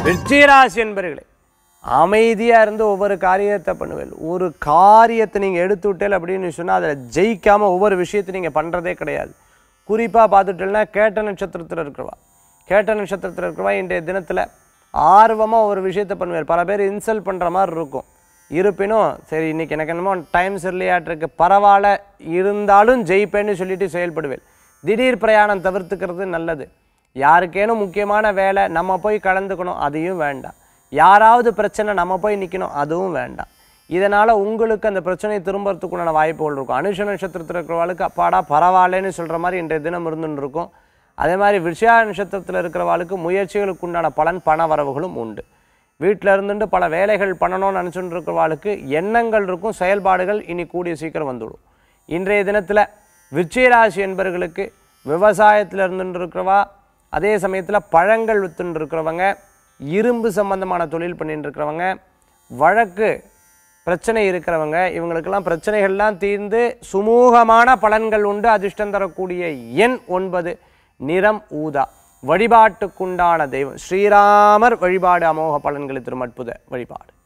விருச்சிகராசி என்பர்களே அமைதியாக இருந்து ஒவ்வொரு காரியத்தை பண்ணுவேன் ஒரு காரியத்தை நீங்கள் எடுத்து விட்டேல் அப்படின்னு சொன்னால் அதில் ஜெயிக்காமல் ஒவ்வொரு விஷயத்தை நீங்கள் பண்ணுறதே கிடையாது குறிப்பாக பார்த்துட்டேன்னா கேட்ட நட்சத்திரத்தில் இருக்கிறவா கேட்ட நட்சத்திரத்தில் இருக்கிறவா இன்றைய தினத்தில் ஆர்வமாக ஒரு விஷயத்தை பண்ணுவார் பல பேர் இன்சல்ட் பண்ணுற மாதிரி இருக்கும் இருப்பினும் சரி இன்னைக்கு எனக்கு என்னமோ டைம் சரியில்லையாட்டிருக்கு பரவாயில்ல இருந்தாலும் ஜெயிப்பேன்னு சொல்லிட்டு செயல்படுவேன் திடீர் பிரயாணம் தவிர்த்துக்கிறது நல்லது யாருக்கேனும் முக்கியமான வேலை நம்ம போய் கலந்துக்கணும் அதையும் வேண்டாம் யாராவது பிரச்சனை நம்ம போய் நிற்கணும் அதுவும் வேண்டாம் இதனால் உங்களுக்கு அந்த பிரச்சனையை திரும்பறதுக்குண்டான வாய்ப்புகள் இருக்கும் அனுஷ நட்சத்திரத்தில் இருக்கிறவாளுக்கு அப்பாடா பரவாயில்லைன்னு சொல்கிற மாதிரி இன்றைய தினம் இருந்துன்னு இருக்கும் அதே மாதிரி விஷயா நட்சத்திரத்தில் இருக்கிறவாளுக்கு முயற்சிகளுக்கு உண்டான பலன் பண வரவுகளும் உண்டு வீட்டில் இருந்துட்டு பல வேலைகள் பண்ணணும்னு நினச்சிட்டு இருக்கிறவாளுக்கு எண்ணங்கள் இருக்கும் செயல்பாடுகள் இனி கூடிய சீக்கிரம் வந்துவிடும் இன்றைய தினத்தில் விருச்சிகராசி என்பவர்களுக்கு விவசாயத்தில் இருந்துட்டு இருக்கிறவா அதே சமயத்தில் பழங்கள் வித்துன்னு இருக்கிறவங்க இரும்பு சம்பந்தமான தொழில் பண்ணிட்டு இருக்கிறவங்க வழக்கு பிரச்சனை இருக்கிறவங்க இவங்களுக்கெல்லாம் பிரச்சனைகள்லாம் தீர்ந்து சுமூகமான பலன்கள் உண்டு அதிர்ஷ்டம் தரக்கூடிய எண் ஒன்பது நிறம் ஊதா வழிபாட்டுக்குண்டான தெய்வம் ஸ்ரீராமர் வழிபாடு அமோக பலன்களை தரும் அற்புத வழிபாடு